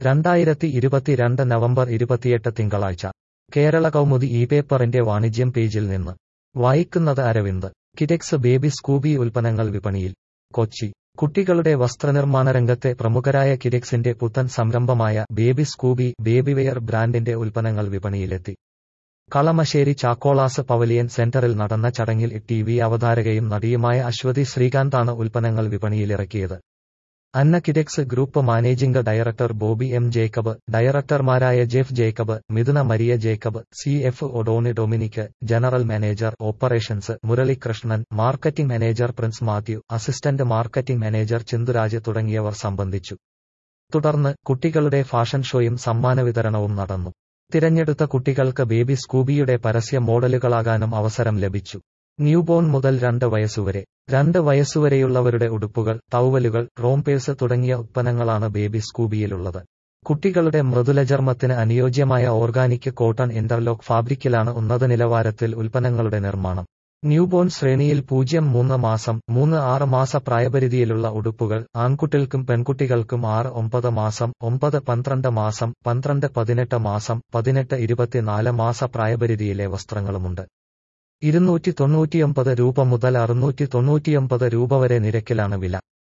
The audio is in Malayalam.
രണ്ടായിരത്തി ഇരുപത്തിരണ്ട് നവംബർ ഇരുപത്തിയെട്ട് തിങ്കളാഴ്ച കേരള കൗമുദി ഈ പേപ്പറിന്റെ വാണിജ്യം പേജിൽ നിന്ന് വായിക്കുന്നത് അരവിന്ദ് കിഡെക്സ് ബേബി സ്കൂബി ഉൽപ്പന്നങ്ങൾ വിപണിയിൽ കൊച്ചി കുട്ടികളുടെ വസ്ത്രനിർമ്മാണ രംഗത്തെ പ്രമുഖരായ കിഡെക്സിന്റെ പുത്തൻ സംരംഭമായ ബേബി സ്കൂബി ബേബിവെയർ ബ്രാൻഡിന്റെ ഉൽപ്പന്നങ്ങൾ വിപണിയിലെത്തി കളമശ്ശേരി ചാക്കോളാസ് പവലിയൻ സെന്ററിൽ നടന്ന ചടങ്ങിൽ ടി വി അവതാരകയും നടിയുമായ അശ്വതി ശ്രീകാന്താണ് ഉൽപ്പന്നങ്ങൾ വിപണിയിലിറക്കിയത് Anna Kitex group managing director Bobby M Jacob ഡയറക്ടർമാരായ Jeff Jacob Mithuna Maria Jacob C F ഒഡോണി Dominic general manager operations Muralikrishnan marketing manager Prince Mathew assistant marketing manager Chinturaj തുടങ്ങിയവർ സംബന്ധിച്ചു തുടർന്ന് കുട്ടികളുടെ ഫാഷൻ ഷോയും സമ്മാന വിതരണവും നടന്നു തിരഞ്ഞെടുത്ത കുട്ടികൾക്ക് ബേബി സ്കൂബിയുടെ പരസ്യ മോഡലുകളാകാനും അവസരം ലഭിച്ചു ന്യൂബോൺ മുതൽ രണ്ട് വയസ്സുവരെ രണ്ട് വയസ്സുവരെയുള്ളവരുടെ ഉടുപ്പുകൾ ടൗവലുകൾ റോംപേഴ്സ് തുടങ്ങിയ ഉത്പന്നങ്ങളാണ് ബേബി സ്കൂബിയിലുള്ളത് കുട്ടികളുടെ മൃദുലചർമ്മത്തിന് അനുയോജ്യമായ ഓർഗാനിക് കോട്ടൺ ഇന്റർലോക്ക് ഫാബ്രിക്കിലാണ് ഉന്നത നിലവാരത്തിൽ ഉൽപ്പന്നങ്ങളുടെ നിർമ്മാണം ന്യൂബോൺ ശ്രേണിയിൽ പൂജ്യം മൂന്ന് മാസം മൂന്ന് ആറ് മാസ പ്രായപരിധിയിലുള്ള ഉടുപ്പുകൾ ആൺകുട്ടികൾക്കും പെൺകുട്ടികൾക്കും ആറ് ഒമ്പത് മാസം ഒമ്പത് പന്ത്രണ്ട് മാസം പന്ത്രണ്ട് പതിനെട്ട് മാസം പതിനെട്ട് ഇരുപത്തിനാല് മാസ പ്രായപരിധിയിലെ വസ്ത്രങ്ങളുമുണ്ട് ഇരുന്നൂറ്റി തൊണ്ണൂറ്റിയൊമ്പത് രൂപ മുതൽ അറുന്നൂറ്റി തൊണ്ണൂറ്റിയൊമ്പത് രൂപ വരെ നിരക്കിലാണ് വില